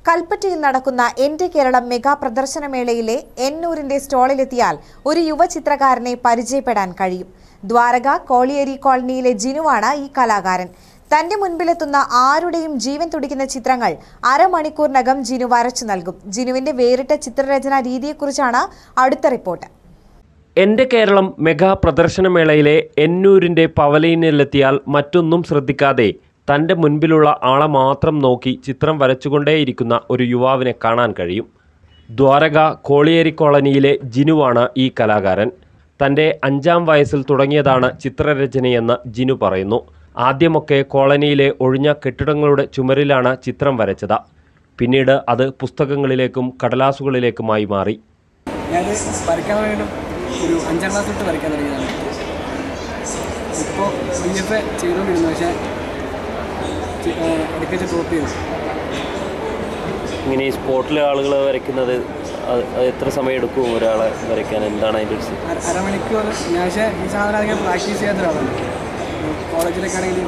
കൽപ്പറ്റയിൽ നടക്കുന്ന എന്റെ കേരളം മെഗാ പ്രദർശനമേളയിലെ എന്നൂരിന്റെ സ്റ്റാളിലെത്തിയാൽ ഒരു യുവ ചിത്രകാരനെ പരിചയപ്പെടാൻ കഴിയും ദ്വാരക കോളിയേരി കോളനിയിലെ ജിനുവാണ് ഈ കലാകാരൻ തന്റെ മുൻപിലെത്തുന്ന ആരുടെയും ജീവൻ തുടിക്കുന്ന ചിത്രങ്ങൾ അരമണിക്കൂറിനകം ജിനു വരച്ചു നൽകും ജിനുവിന്റെ വേറിട്ട ചിത്രരചനാ രീതിയെക്കുറിച്ചാണ് അടുത്ത റിപ്പോർട്ട് എൻ്റെ കേരളം മെഗാ പ്രദർശനമേളയിലെ എന്നൂരിൻ്റെ പവലീനിലെത്തിയാൽ മറ്റൊന്നും ശ്രദ്ധിക്കാതെ തൻ്റെ മുൻപിലുള്ള ആളെ മാത്രം നോക്കി ചിത്രം വരച്ചുകൊണ്ടേയിരിക്കുന്ന ഒരു യുവാവിനെ കാണാൻ കഴിയും ദ്വാരക കോളിയേരി കോളനിയിലെ ജിനുവാണ് ഈ കലാകാരൻ തൻ്റെ അഞ്ചാം വയസ്സിൽ തുടങ്ങിയതാണ് ചിത്രരചനയെന്ന് ജിനു പറയുന്നു ആദ്യമൊക്കെ കോളനിയിലെ ഒഴിഞ്ഞ കെട്ടിടങ്ങളുടെ ചുമരിലാണ് ചിത്രം വരച്ചത് പിന്നീട് അത് പുസ്തകങ്ങളിലേക്കും കടലാസുകളിലേക്കുമായി മാറി ഞാനത് വരയ്ക്കാൻ തുടങ്ങിയിട്ട് ഒരു അഞ്ചാം ക്ലാസ് തൊട്ട് വരയ്ക്കാൻ തുടങ്ങിയതാണ് ഇപ്പോൾ ബി എഫ് എ ചെയ്തുകൊണ്ടിരുന്നു പക്ഷേ ചി- ഏ, ഇടയ്ക്ക് വെച്ച് ഡ്രോപ്പ് ചെയ്തു ഇങ്ങനെ ഈ സ്പോട്ടിലെ ആളുകൾ വരയ്ക്കുന്നത് അത് അത് എത്ര സമയം എടുക്കും ഒരാളെ വരയ്ക്കാൻ എന്താണ് അതിൻ്റെ ഒരു സി- അര- അരമണിക്കൂർ ഞാൻ പക്ഷേ ഈ സാധനം അധികം പ്രാക്ടീസ് ചെയ്യാത്ത ഒരാളാണ് കോളേജിലൊക്കെ ആണെങ്കിലും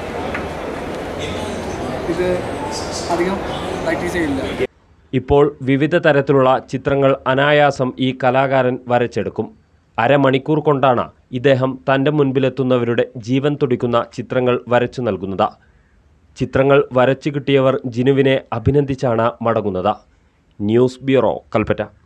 ഇത് അധികം പ്രാക്ടീസ് ചെയ്യില്ല ഇപ്പോൾ വിവിധ തരത്തിലുള്ള ചിത്രങ്ങൾ അനായാസം ഈ കലാകാരൻ വരച്ചെടുക്കും അരമണിക്കൂർ കൊണ്ടാണ് ഇദ്ദേഹം തൻ്റെ മുൻപിലെത്തുന്നവരുടെ ജീവൻ തുടിക്കുന്ന ചിത്രങ്ങൾ വരച്ചു നൽകുന്നത് ചിത്രങ്ങൾ വരച്ചു കിട്ടിയവർ ജിനുവിനെ അഭിനന്ദിച്ചാണ് മടങ്ങുന്നത് ന്യൂസ് ബ്യൂറോ കൽപ്പറ്റ